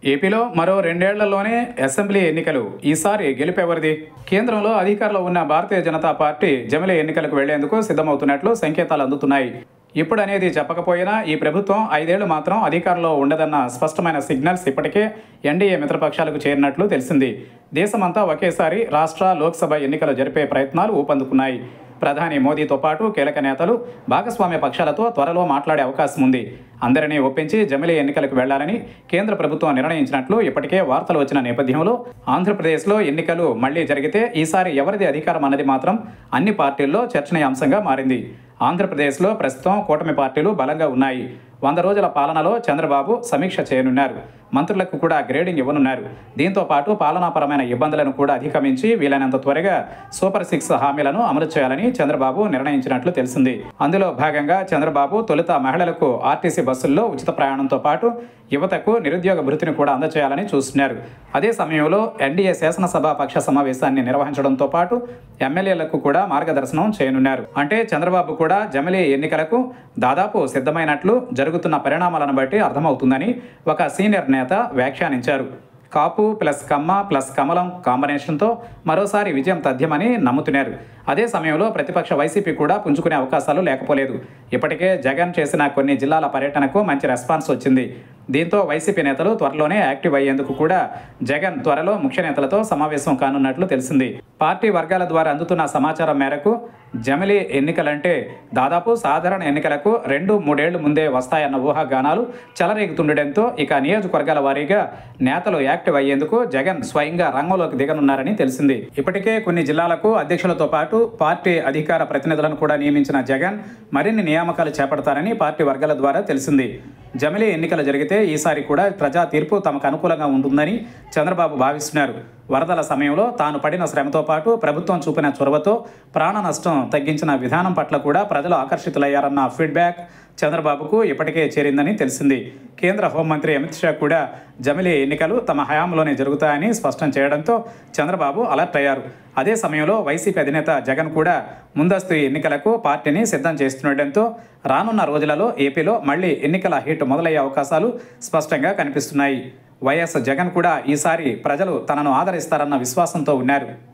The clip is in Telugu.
ఏపీలో మరో రెండేళ్లలోనే అసెంబ్లీ ఎన్నికలు ఈసారి గెలుపెవరిది కేంద్రంలో అధికారంలో ఉన్న భారతీయ జనతా పార్టీ జమిలీ ఎన్నికలకు వెళ్లేందుకు సిద్ధమవుతున్నట్లు సంకేతాలు అందుతున్నాయి ఇప్పుడు అనేది చెప్పకపోయినా ఈ ప్రభుత్వం ఐదేళ్లు మాత్రం అధికారంలో ఉండదన్న స్పష్టమైన సిగ్నల్స్ ఇప్పటికే ఎన్డీఏ మిత్రపక్షాలకు చేరినట్లు తెలిసింది దేశమంతా ఒకేసారి రాష్ట్ర లోక్సభ ఎన్నికలు జరిపే ప్రయత్నాలు ఊపందుకున్నాయి ప్రధాని మోదీతో పాటు కీలక నేతలు భాగస్వామ్య పక్షాలతో త్వరలో మాట్లాడే అవకాశం ఉంది అందరినీ ఒప్పించి జమిలీ ఎన్నికలకు వెళ్లాలని కేంద్ర ప్రభుత్వం నిర్ణయించినట్లు ఇప్పటికే వార్తలు వచ్చిన నేపథ్యంలో ఆంధ్రప్రదేశ్లో ఎన్నికలు మళ్లీ జరిగితే ఈసారి ఎవరిది అధికారం అన్నది మాత్రం అన్ని పార్టీల్లో చర్చనీయాంశంగా మారింది ఆంధ్రప్రదేశ్లో ప్రస్తుతం కూటమి పార్టీలు బలంగా ఉన్నాయి వంద రోజుల పాలనలో చంద్రబాబు సమీక్ష చేయనున్నారు మంత్రులకు కూడా గ్రేడింగ్ ఇవ్వనున్నారు దీంతో పాటు పాలనాపరమైన ఇబ్బందులను కూడా అధిగమించి వీలైనంత త్వరగా సూపర్ సిక్స్ హామీలను అమలు చేయాలని చంద్రబాబు నిర్ణయించినట్లు తెలిసింది అందులో భాగంగా చంద్రబాబు తొలుత మహిళలకు ఆర్టీసీ బస్సుల్లో ఉచిత ప్రయాణంతో పాటు యువతకు నిరుద్యోగ భృతిని కూడా అందజేయాలని చూస్తున్నారు అదే సమయంలో ఎన్డీఏ శాసనసభ పక్ష సమావేశాన్ని నిర్వహించడంతో పాటు ఎమ్మెల్యేలకు కూడా మార్గదర్శనం చేయనున్నారు అంటే చంద్రబాబు కూడా జమిలీ ఎన్నికలకు దాదాపు సిద్ధమైనట్లు జరుగుతున్న పరిణామాలను బట్టి అర్థమవుతుందని ఒక సీనియర్ నేత వ్యాఖ్యానించారు కాపు ప్లస్ కమ్మ ప్లస్ కమలం కాంబినేషన్తో మరోసారి విజయం తథ్యమని నమ్ముతున్నారు అదే సమయంలో ప్రతిపక్ష వైసీపీ కూడా పుంజుకునే అవకాశాలు లేకపోలేదు ఇప్పటికే జగన్ చేసిన కొన్ని జిల్లాల పర్యటనకు మంచి రెస్పాన్స్ వచ్చింది దీంతో వైసీపీ నేతలు త్వరలోనే యాక్టివ్ అయ్యేందుకు కూడా జగన్ త్వరలో ముఖ్య నేతలతో సమావేశం కానున్నట్లు తెలిసింది పార్టీ వర్గాల ద్వారా అందుతున్న సమాచారం మేరకు జమిలీ ఎన్నికలంటే దాదాపు సాధారణ ఎన్నికలకు రెండు మూడేళ్లు ముందే వస్తాయన్న ఊహాగానాలు చెలరేగుతుండటంతో ఇక నియోజకవర్గాల వారీగా నేతలు యాక్టివ్ అయ్యేందుకు జగన్ స్వయంగా రంగంలోకి దిగనున్నారని తెలిసింది ఇప్పటికే కొన్ని జిల్లాలకు అధ్యక్షులతో పాటు పార్టీ అధికార ప్రతినిధులను కూడా నియమించిన జగన్ మరిన్ని నియామకాలు చేపడతారని పార్టీ వర్గాల ద్వారా తెలిసింది జమిలీ ఎన్నికలు జరిగితే ఈసారి కూడా ప్రజా తీర్పు తమకు అనుకూలంగా ఉంటుందని చంద్రబాబు భావిస్తున్నారు వరదల సమయంలో తాను పడిన శ్రమతో పాటు ప్రభుత్వం చూపిన చొరవతో ప్రాణ నష్టం తగ్గించిన విధానం పట్ల కూడా ప్రజలు ఆకర్షితులయ్యారన్న ఫీడ్బ్యాక్ చంద్రబాబుకు ఇప్పటికే చేరిందని తెలిసింది కేంద్ర హోంమంత్రి అమిత్ షా కూడా జమిలీ ఎన్నికలు తమ హయాంలోనే జరుగుతాయని స్పష్టం చేయడంతో చంద్రబాబు అలర్ట్ అయ్యారు అదే సమయంలో వైసీపీ అధినేత జగన్ కూడా ముందస్తు ఎన్నికలకు పార్టీని సిద్ధం చేస్తుండటంతో రానున్న రోజులలో ఏపీలో మళ్లీ ఎన్నికల హీట్ మొదలయ్యే అవకాశాలు స్పష్టంగా కనిపిస్తున్నాయి వైఎస్ జగన్ కూడా ఈసారి ప్రజలు తనను ఆదరిస్తారన్న విశ్వాసంతో ఉన్నారు